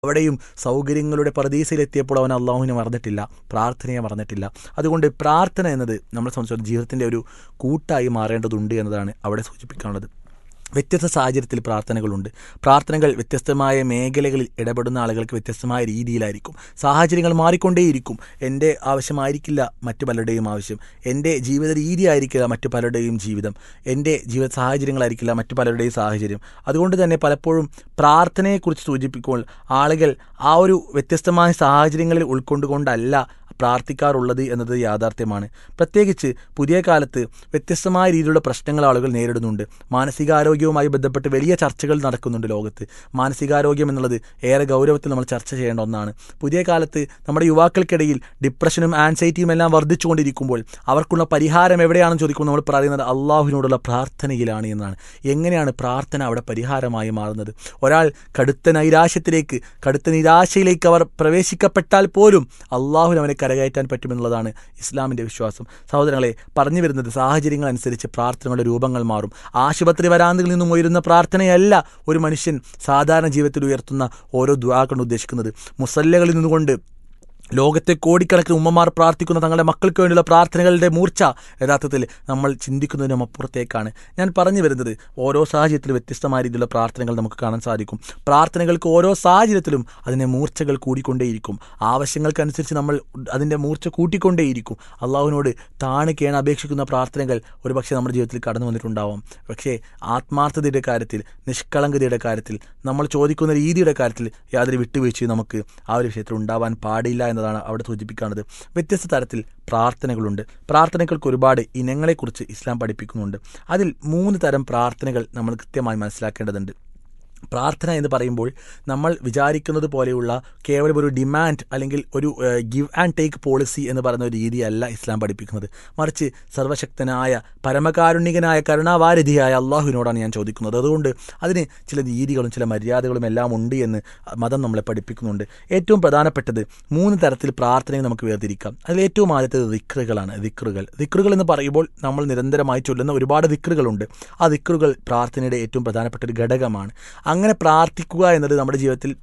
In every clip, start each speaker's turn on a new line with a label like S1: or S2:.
S1: അവിടെയും സൗകര്യങ്ങളുടെ പ്രതീക്ഷയിലെത്തിയപ്പോൾ അവൻ അള്ളാഹുവിനെ മറന്നിട്ടില്ല പ്രാർത്ഥനയെ മറന്നിട്ടില്ല അതുകൊണ്ട് പ്രാർത്ഥന എന്നത് നമ്മളെ സംബന്ധിച്ചിടത്തോളം ജീവിതത്തിൻ്റെ ഒരു കൂട്ടായി മാറേണ്ടതുണ്ട് എന്നതാണ് അവിടെ സൂചിപ്പിക്കാനുള്ളത് വ്യത്യസ്ത സാഹചര്യത്തിൽ പ്രാർത്ഥനകളുണ്ട് പ്രാർത്ഥനകൾ വ്യത്യസ്തമായ മേഖലകളിൽ ഇടപെടുന്ന ആളുകൾക്ക് വ്യത്യസ്തമായ രീതിയിലായിരിക്കും സാഹചര്യങ്ങൾ മാറിക്കൊണ്ടേയിരിക്കും എൻ്റെ ആവശ്യമായിരിക്കില്ല മറ്റു പലരുടെയും ആവശ്യം എൻ്റെ ജീവിത രീതി ആയിരിക്കില്ല മറ്റു പലരുടെയും ജീവിതം എൻ്റെ ജീവിത സാഹചര്യങ്ങളായിരിക്കില്ല മറ്റു പലരുടെയും സാഹചര്യം അതുകൊണ്ട് തന്നെ പലപ്പോഴും പ്രാർത്ഥനയെക്കുറിച്ച് സൂചിപ്പിക്കുമ്പോൾ ആളുകൾ ആ ഒരു വ്യത്യസ്തമായ സാഹചര്യങ്ങളിൽ ഉൾക്കൊണ്ടുകൊണ്ടല്ല പ്രാർത്ഥിക്കാറുള്ളത് എന്നത് യാഥാർത്ഥ്യമാണ് പ്രത്യേകിച്ച് പുതിയ കാലത്ത് വ്യത്യസ്തമായ രീതിയിലുള്ള പ്രശ്നങ്ങൾ ആളുകൾ നേരിടുന്നുണ്ട് മാനസികാരോഗ്യവുമായി ബന്ധപ്പെട്ട് വലിയ ചർച്ചകൾ നടക്കുന്നുണ്ട് ലോകത്ത് മാനസികാരോഗ്യം എന്നുള്ളത് ഏറെ ഗൗരവത്തിൽ നമ്മൾ ചർച്ച ചെയ്യേണ്ട ഒന്നാണ് പുതിയ കാലത്ത് നമ്മുടെ യുവാക്കൾക്കിടയിൽ ഡിപ്രഷനും ആൻസൈറ്റിയും എല്ലാം വർദ്ധിച്ചുകൊണ്ടിരിക്കുമ്പോൾ അവർക്കുള്ള പരിഹാരം എവിടെയാണെന്ന് ചോദിക്കുമ്പോൾ നമ്മൾ പറയുന്നത് അള്ളാഹുവിനോടുള്ള പ്രാർത്ഥനയിലാണ് എന്നാണ് എങ്ങനെയാണ് പ്രാർത്ഥന അവിടെ പരിഹാരമായി മാറുന്നത് ഒരാൾ കടുത്ത നൈരാശ്യത്തിലേക്ക് കടുത്ത നിരാശയിലേക്ക് അവർ പ്രവേശിക്കപ്പെട്ടാൽ പോലും അള്ളാഹുവിന് അവനെ കരകയറ്റാൻ പറ്റുമെന്നുള്ളതാണ് ഇസ്ലാമിൻ്റെ വിശ്വാസം സഹോദരങ്ങളെ പറഞ്ഞു വരുന്നത് സാഹചര്യങ്ങൾ അനുസരിച്ച് പ്രാർത്ഥനകളുടെ രൂപങ്ങൾ മാറും ആശുപത്രി വരാന്തകളിൽ നിന്നും ഉയരുന്ന പ്രാർത്ഥനയല്ല ഒരു മനുഷ്യൻ സാധാരണ ജീവിതത്തിൽ ഉയർത്തുന്ന ഓരോ ദ്വാക്കൊണ്ട് ഉദ്ദേശിക്കുന്നത് മുസല്ലകളിൽ നിന്നുകൊണ്ട് ലോകത്തെ കോടിക്കണക്കിന് ഉമ്മമാർ പ്രാർത്ഥിക്കുന്ന തങ്ങളുടെ മക്കൾക്ക് വേണ്ടിയുള്ള പ്രാർത്ഥനകളുടെ മൂർച്ച യഥാർത്ഥത്തിൽ നമ്മൾ ചിന്തിക്കുന്നതിനും അപ്പുറത്തേക്കാണ് ഞാൻ പറഞ്ഞു വരുന്നത് ഓരോ സാഹചര്യത്തിലും വ്യത്യസ്തമായ രീതിയിലുള്ള പ്രാർത്ഥനകൾ നമുക്ക് കാണാൻ സാധിക്കും പ്രാർത്ഥനകൾക്ക് ഓരോ സാഹചര്യത്തിലും അതിൻ്റെ മൂർച്ചകൾ കൂടിക്കൊണ്ടേയിരിക്കും ആവശ്യങ്ങൾക്കനുസരിച്ച് നമ്മൾ അതിൻ്റെ മൂർച്ച കൂട്ടിക്കൊണ്ടേയിരിക്കും അള്ളാഹുവിനോട് താണ് കേണ അപേക്ഷിക്കുന്ന പ്രാർത്ഥനകൾ ഒരുപക്ഷെ നമ്മുടെ ജീവിതത്തിൽ കടന്നു വന്നിട്ടുണ്ടാവാം പക്ഷേ ആത്മാർത്ഥതയുടെ കാര്യത്തിൽ നിഷ്കളങ്കതയുടെ കാര്യത്തിൽ നമ്മൾ ചോദിക്കുന്ന രീതിയുടെ കാര്യത്തിൽ യാതൊരു വിട്ടുവീഴ്ചയും നമുക്ക് ആ ഒരു വിഷയത്തിൽ ഉണ്ടാവാൻ പാടില്ല എന്നതാണ് അവിടെ സൂചിപ്പിക്കുന്നത് വ്യത്യസ്ത തരത്തിൽ പ്രാർത്ഥനകളുണ്ട് പ്രാർത്ഥനകൾക്ക് ഒരുപാട് ഇനങ്ങളെക്കുറിച്ച് ഇസ്ലാം പഠിപ്പിക്കുന്നുണ്ട് അതിൽ മൂന്ന് തരം പ്രാർത്ഥനകൾ നമ്മൾ കൃത്യമായി മനസ്സിലാക്കേണ്ടതുണ്ട് പ്രാർത്ഥന എന്ന് പറയുമ്പോൾ നമ്മൾ വിചാരിക്കുന്നത് പോലെയുള്ള കേവലം ഒരു ഡിമാൻഡ് അല്ലെങ്കിൽ ഒരു ഗിവ് ആൻഡ് ടേക്ക് പോളിസി എന്ന് പറയുന്ന ഒരു രീതിയല്ല ഇസ്ലാം പഠിപ്പിക്കുന്നത് മറിച്ച് സർവശക്തനായ പരമകാരുണികനായ കരുണാവാരിധിയായ അള്ളാഹുവിനോടാണ് ഞാൻ ചോദിക്കുന്നത് അതുകൊണ്ട് അതിന് ചില രീതികളും ചില മര്യാദകളും എല്ലാം ഉണ്ട് എന്ന് മതം നമ്മളെ പഠിപ്പിക്കുന്നുണ്ട് ഏറ്റവും പ്രധാനപ്പെട്ടത് മൂന്ന് തരത്തിൽ പ്രാർത്ഥനയെ നമുക്ക് വേർതിരിക്കാം അതിൽ ഏറ്റവും ആദ്യത്തേത് ദിക്റുകളാണ് ദിക്റുകൾ ദിക്റുകൾ എന്ന് പറയുമ്പോൾ നമ്മൾ നിരന്തരമായി ചൊല്ലുന്ന ഒരുപാട് ദിക്റുകളുണ്ട് ആ ദിക്റുകൾ പ്രാർത്ഥനയുടെ ഏറ്റവും പ്രധാനപ്പെട്ട ഒരു ഘടകമാണ് അങ്ങനെ പ്രാർത്ഥിക്കുക എന്നത് നമ്മുടെ ജീവിതത്തിൽ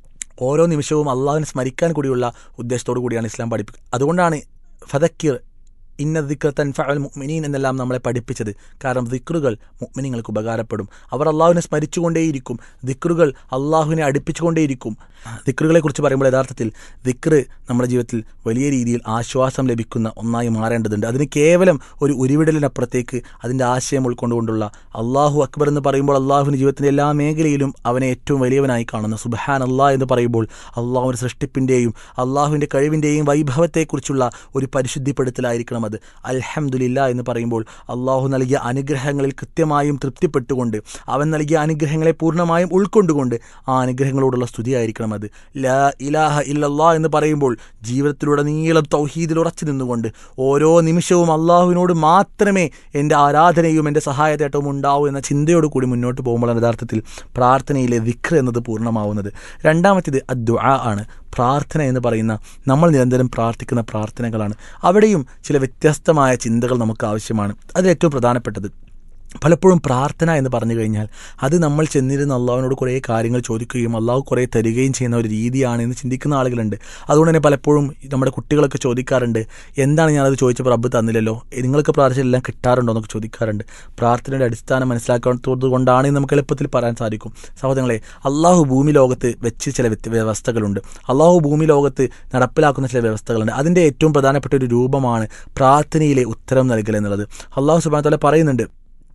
S1: ഓരോ നിമിഷവും അള്ളാഹുവിനെ സ്മരിക്കാൻ കൂടിയുള്ള ഉദ്ദേശത്തോടു കൂടിയാണ് ഇസ്ലാം പഠിപ്പിക്കുക അതുകൊണ്ടാണ് ഫതക്കിർ ഇന്ന ദിക്ർ തൻഫഅൽ മുഅ്മിനീൻ എന്നെല്ലാം നമ്മളെ പഠിപ്പിച്ചത് കാരണം ദിക്റുകൾ മുഅ്മിനീങ്ങൾക്ക് ഉപകാരപ്പെടും അവർ അള്ളാഹുവിനെ സ്മരിച്ചുകൊണ്ടേയിരിക്കും ദിക്റുകൾ അള്ളാഹുവിനെ അടുപ്പിച്ചുകൊണ്ടേയിരിക്കും ദിക്റുകളെ കുറിച്ച് പറയുമ്പോൾ യഥാർത്ഥത്തിൽ ദിക്റ് നമ്മുടെ ജീവിതത്തിൽ വലിയ രീതിയിൽ ആശ്വാസം ലഭിക്കുന്ന ഒന്നായി മാറേണ്ടതുണ്ട് അതിന് കേവലം ഒരു ഉരുവിടലിനപ്പുറത്തേക്ക് അതിൻ്റെ ആശയം ഉൾക്കൊണ്ടുകൊണ്ടുള്ള അള്ളാഹു അക്ബർ എന്ന് പറയുമ്പോൾ അള്ളാഹുവിൻ്റെ ജീവിതത്തിൻ്റെ എല്ലാ മേഖലയിലും അവനെ ഏറ്റവും വലിയവനായി കാണുന്ന സുബഹാൻ അള്ളാഹ് എന്ന് പറയുമ്പോൾ അള്ളാഹുവിൻ്റെ സൃഷ്ടിപ്പിൻ്റെയും അള്ളാഹുവിൻ്റെ കഴിവിൻ്റെയും വൈഭവത്തെക്കുറിച്ചുള്ള ഒരു പരിശുദ്ധിപ്പെടുത്തലായിരിക്കണം അത് അൽഹംദുലില്ല എന്ന് പറയുമ്പോൾ അള്ളാഹു നൽകിയ അനുഗ്രഹങ്ങളിൽ കൃത്യമായും തൃപ്തിപ്പെട്ടുകൊണ്ട് അവൻ നൽകിയ അനുഗ്രഹങ്ങളെ പൂർണ്ണമായും ഉൾക്കൊണ്ടുകൊണ്ട് ആ അനുഗ്രഹങ്ങളോടുള്ള സ്തുതിയായിരിക്കണം അത് ലാ ഇലാഹ ഇല്ലല്ലാ എന്ന് പറയുമ്പോൾ ജീവിതത്തിലൂടെ നീളം തൗഹീദിൽ ഉറച്ചു നിന്നുകൊണ്ട് ഓരോ നിമിഷവും അള്ളാഹുവിനോട് മാത്രമേ എൻ്റെ ആരാധനയും എൻ്റെ സഹായത്തേട്ടവും ഉണ്ടാവൂ എന്ന ചിന്തയോട് കൂടി മുന്നോട്ട് പോകുമ്പോഴാണ് യഥാർത്ഥത്തിൽ പ്രാർത്ഥനയിലെ വിക്ര എന്നത് പൂർണ്ണമാവുന്നത് രണ്ടാമത്തേത് അദ്വാ ആണ് പ്രാർത്ഥന എന്ന് പറയുന്ന നമ്മൾ നിരന്തരം പ്രാർത്ഥിക്കുന്ന പ്രാർത്ഥനകളാണ് അവിടെയും ചില വ്യത്യസ്തമായ ചിന്തകൾ നമുക്ക് ആവശ്യമാണ് അതിൽ ഏറ്റവും പ്രധാനപ്പെട്ടത് പലപ്പോഴും പ്രാർത്ഥന എന്ന് പറഞ്ഞു കഴിഞ്ഞാൽ അത് നമ്മൾ ചെന്നിരുന്ന് അള്ളാഹുവിനോട് കുറേ കാര്യങ്ങൾ ചോദിക്കുകയും അള്ളാഹു കുറേ തരികയും ചെയ്യുന്ന ഒരു രീതിയാണ് എന്ന് ചിന്തിക്കുന്ന ആളുകളുണ്ട് അതുകൊണ്ട് തന്നെ പലപ്പോഴും നമ്മുടെ കുട്ടികളൊക്കെ ചോദിക്കാറുണ്ട് എന്താണ് ഞാനത് ചോദിച്ചപ്പോൾ റബ്ബ് തന്നില്ലല്ലോ നിങ്ങൾക്ക് പ്രാർത്ഥനയെല്ലാം കിട്ടാറുണ്ടോ എന്നൊക്കെ ചോദിക്കാറുണ്ട് പ്രാർത്ഥനയുടെ അടിസ്ഥാനം മനസ്സിലാക്കാത്തത് കൊണ്ടാണ് നമുക്ക് എളുപ്പത്തിൽ പറയാൻ സാധിക്കും സഹോദരങ്ങളെ അള്ളാഹു ഭൂമി ലോകത്ത് വെച്ച് ചില വ്യവസ്ഥകളുണ്ട് അള്ളാഹു ഭൂമി ലോകത്ത് നടപ്പിലാക്കുന്ന ചില വ്യവസ്ഥകളുണ്ട് അതിൻ്റെ ഏറ്റവും പ്രധാനപ്പെട്ട ഒരു രൂപമാണ് പ്രാർത്ഥനയിലെ ഉത്തരം നൽകൽ എന്നുള്ളത് അള്ളാഹു സുബാൻ തല പറയുന്നുണ്ട്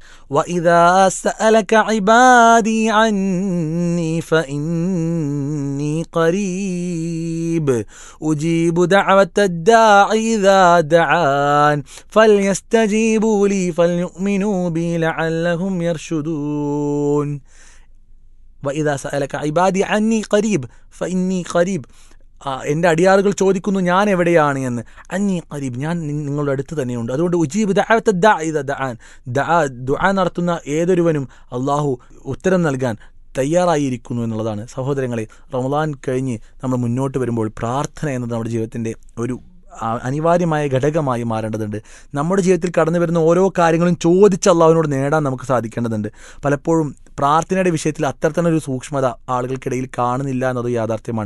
S2: وإذا سألك عبادي عني فإني قريب أجيب دعوة الداع إذا دعان فليستجيبوا لي فليؤمنوا بي لعلهم يرشدون
S1: وإذا سألك عبادي عني قريب فإني قريب എൻ്റെ അടിയാറുകൾ ചോദിക്കുന്നു ഞാൻ എവിടെയാണ് എന്ന് അഞ്ഞി കരീബ് ഞാൻ നിങ്ങളുടെ അടുത്ത് തന്നെയുണ്ട് അതുകൊണ്ട് ഉജീബ് ദഅവത്ത ദഅഇദ ദഅാൻ ദഅ ദുആ നടത്തുന്ന ഏതൊരുവനും അള്ളാഹു ഉത്തരം നൽകാൻ തയ്യാറായിരിക്കുന്നു എന്നുള്ളതാണ് സഹോദരങ്ങളെ റമദാൻ കഴിഞ്ഞ് നമ്മൾ മുന്നോട്ട് വരുമ്പോൾ പ്രാർത്ഥന എന്നത് നമ്മുടെ ജീവിതത്തിൻ്റെ ഒരു ആ, അനിവാര്യമായ ഘടകമായി മാറേണ്ടതുണ്ട് നമ്മുടെ ജീവിതത്തിൽ കടന്നു വരുന്ന ഓരോ കാര്യങ്ങളും ചോദിച്ച് അള്ളാഹുവിനോട് നേടാൻ നമുക്ക് സാധിക്കേണ്ടതുണ്ട് പലപ്പോഴും പ്രാർത്ഥനയുടെ വിഷയത്തിൽ അത്തരത്തിലൊരു സൂക്ഷ്മത ആളുകൾക്കിടയിൽ കാണുന്നില്ല എന്നത് യാഥാർത്ഥ്യമാണ്